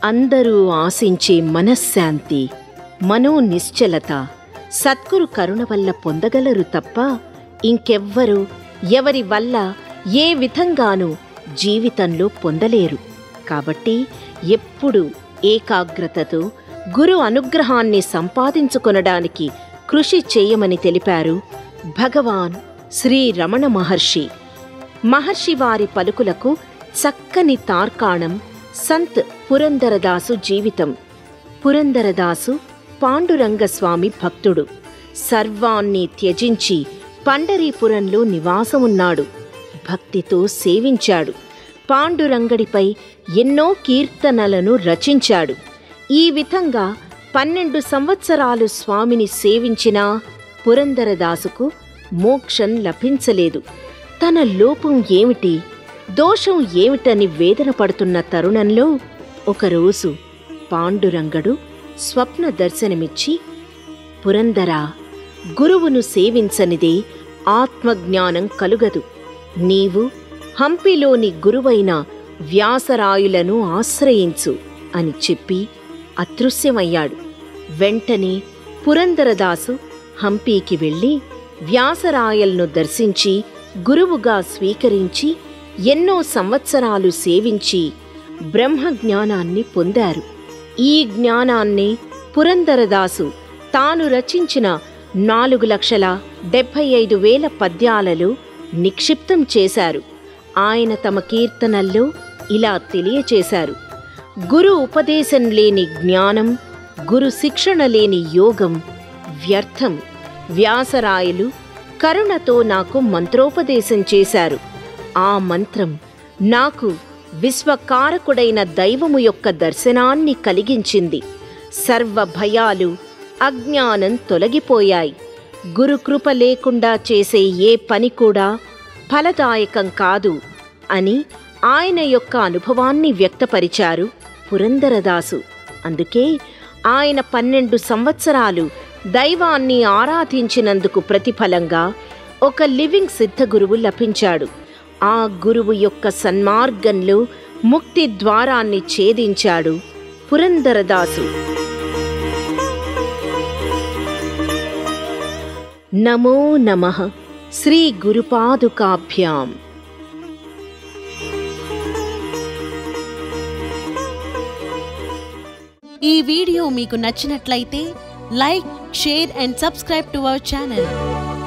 అందరూ ఆశించే మనశ్శాంతి మనో నిశ్చలత సద్గురు కరుణ వల్ల పొందగలరు తప్ప ఇంకెవ్వరూ ఎవరి వల్ల ఏ విధంగానూ జీవితంలో పొందలేరు కాబట్టి ఎప్పుడు ఏకాగ్రతతో గురు అనుగ్రహాన్ని సంపాదించుకొనడానికి కృషి చేయమని తెలిపారు భగవాన్ శ్రీ రమణ మహర్షి మహర్షి వారి పలుకులకు చక్కని తార్కాణం సంత్ పురందరదాసు జీవితం పురందరదాసు పాండురంగస్వామి భక్తుడు సర్వాన్ని త్యజించి పండరీపురంలో నివాసమున్నాడు భక్తితో సేవించాడు పాండురంగడిపై ఎన్నో కీర్తనలను రచించాడు ఈ విధంగా పన్నెండు సంవత్సరాలు స్వామిని సేవించినా పురందరదాసుకు మోక్షం లభించలేదు తన లోపం ఏమిటి దోషం ఏమిటని వేదన పడుతున్న తరుణంలో ఒకరోజు పాండురంగడు స్వప్న దర్శనమిచ్చి పురందరా గురువును సేవించనిదే ఆత్మజ్ఞానం కలుగదు నీవు హంపిలోని గురువైన వ్యాసరాయులను ఆశ్రయించు అని చెప్పి అదృశ్యమయ్యాడు వెంటనే పురందరదాసు హంపీకి వెళ్ళి వ్యాసరాయలను దర్శించి గురువుగా స్వీకరించి ఎన్నో సంవత్సరాలు సేవించి బ్రహ్మజ్ఞానాన్ని పొందారు ఈ జ్ఞానాన్ని పురందరదాసు తాను రచించిన నాలుగు లక్షల డెబ్భై ఐదు వేల పద్యాలలో నిక్షిప్తం చేశారు ఆయన తమ కీర్తనల్లో ఇలా తెలియచేశారు గురు ఉపదేశం లేని జ్ఞానం గురు శిక్షణ లేని యోగం వ్యర్థం వ్యాసరాయలు కరుణతో నాకు మంత్రోపదేశం చేశారు ఆ మంత్రం నాకు విశ్వకారకుడైన దైవము యొక్క దర్శనాన్ని కలిగించింది సర్వ భయాలు అజ్ఞానం తొలగిపోయాయి గురుకృప లేకుండా చేసే ఏ పని కూడా ఫలదాయకం కాదు అని ఆయన యొక్క అనుభవాన్ని వ్యక్తపరిచారు పురందరదాసు అందుకే ఆయన పన్నెండు సంవత్సరాలు దైవాన్ని ఆరాధించినందుకు ప్రతిఫలంగా ఒక లివింగ్ సిద్ధ గురువు లభించాడు ఆ గురువు యొక్క సన్మార్గంలో ముక్తి ద్వారాన్ని ఛేదించాడు పురందరదాసు నమో నమః శ్రీ గురుపాదుకాభ్యాం ఈ వీడియో మీకు నచ్చినట్లయితే like share and subscribe to our channel